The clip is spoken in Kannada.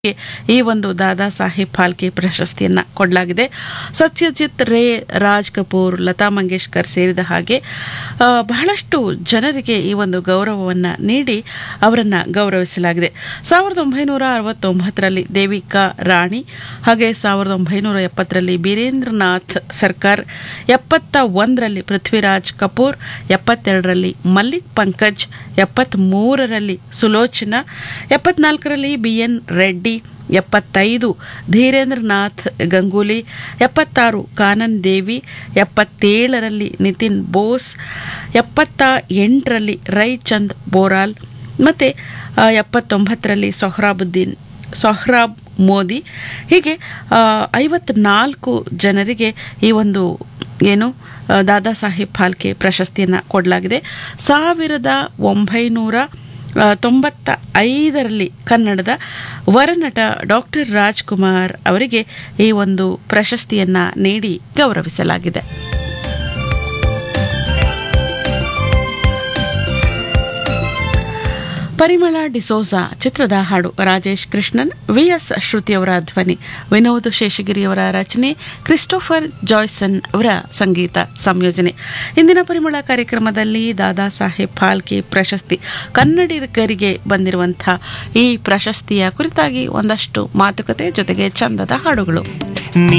ಈ ಒಂದು ದಾದಾ ಸಾಹೇಬ್ ಫಾಲ್ಕೆ ಪ್ರಶಸ್ತಿಯನ್ನ ಕೊಡಲಾಗಿದೆ ಸತ್ಯಜಿತ್ ರೇ ರಾಜ್ ಕಪೂರ್ ಲತಾ ಮಂಗೇಶ್ಕರ್ ಸೇರಿದ ಹಾಗೆ ಆ, ಬಹಳಷ್ಟು ಜನರಿಗೆ ಈ ಒಂದು ಗೌರವವನ್ನ ನೀಡಿ ಅವರನ್ನ ಗೌರವಿಸಲಾಗಿದೆ ಸಾವಿರದ ಒಂಬೈನೂರ ಅರವತ್ತೊಂಬತ್ತರಲ್ಲಿ ದೇವಿಕಾ ರಾಣಿ ಹಾಗೆ ಸಾವಿರದ ಒಂಬೈನೂರ ಎಪ್ಪತ್ತರಲ್ಲಿ ಬೀರೇಂದ್ರನಾಥ್ ಸರ್ಕಾರ್ ಎಪ್ಪತ್ತ ಒಂದರಲ್ಲಿ ಪೃಥ್ವಿರಾಜ್ ಕಪೂರ್ ಎಪ್ಪತ್ತೆರಡರಲ್ಲಿ ಮಲ್ಲಿಕ್ ಪಂಕಜ್ ಎಪ್ಪತ್ತ್ ಮೂರರಲ್ಲಿ ಸುಲೋಚನಾ ಎಪ್ಪತ್ನಾಲ್ಕರಲ್ಲಿ ಬಿ ಎನ್ ರೆಡ್ಡಿ ಎಪ್ಪತ್ತೈದು ಧೀರೇಂದ್ರನಾಥ್ ಗಂಗೂಲಿ ಎಪ್ಪತ್ತಾರು ಕಾನನ್ ದೇವಿ ಎಪ್ಪತ್ತೇಳರಲ್ಲಿ ನಿತಿನ್ ಬೋಸ್ ಎಪ್ಪತ್ತ ಎಂಟರಲ್ಲಿ ರೈಚಂದ್ ಬೋರಾಲ್ ಮತ್ತು ಎಪ್ಪತ್ತೊಂಬತ್ತರಲ್ಲಿ ಸೊಹ್ರಾಬುದ್ದೀನ್ ಸೊಹ್ರಾಬ್ ಮೋದಿ ಹೀಗೆ ಐವತ್ನಾಲ್ಕು ಜನರಿಗೆ ಈ ಒಂದು ಏನು ಆ, ದಾದಾ ಸಾಹೇಬ್ ಫಾಲ್ಕೆ ಪ್ರಶಸ್ತಿಯನ್ನು ಕೊಡಲಾಗಿದೆ ಸಾವಿರದ ಒಂಬೈನೂರ ಆ, ತೊಂಬತ್ತ ಐದರಲ್ಲಿ ಕನ್ನಡದ ವರನಟ ಡಾಕ್ಟರ್ ರಾಜ್ಕುಮಾರ್ ಅವರಿಗೆ ಈ ಒಂದು ಪ್ರಶಸ್ತಿಯನ್ನ ನೀಡಿ ಗೌರವಿಸಲಾಗಿದೆ ಪರಿಮಳ ಡಿಸೋಜಾ ಚಿತ್ರದ ಹಾಡು ರಾಜೇಶ್ ಕೃಷ್ಣನ್ ವಿಎಸ್ ಶ್ರುತಿಯವರ ಧ್ವನಿ ವಿನೋದ್ ಶೇಷಗಿರಿಯವರ ರಚನೆ ಕ್ರಿಸ್ಟೋಫರ್ ಜಾಯ್ಸನ್ ಅವರ ಸಂಗೀತ ಸಂಯೋಜನೆ ಇಂದಿನ ಪರಿಮಳ ಕಾರ್ಯಕ್ರಮದಲ್ಲಿ ದಾದಾ ಸಾಹೇಬ್ ಫಾಲ್ಕೆ ಪ್ರಶಸ್ತಿ ಕನ್ನಡಿಗರಿಗೆ ಬಂದಿರುವಂತಹ ಈ ಪ್ರಶಸ್ತಿಯ ಕುರಿತಾಗಿ ಒಂದಷ್ಟು ಮಾತುಕತೆ ಜೊತೆಗೆ ಚಂದದ ಹಾಡುಗಳು ನೀ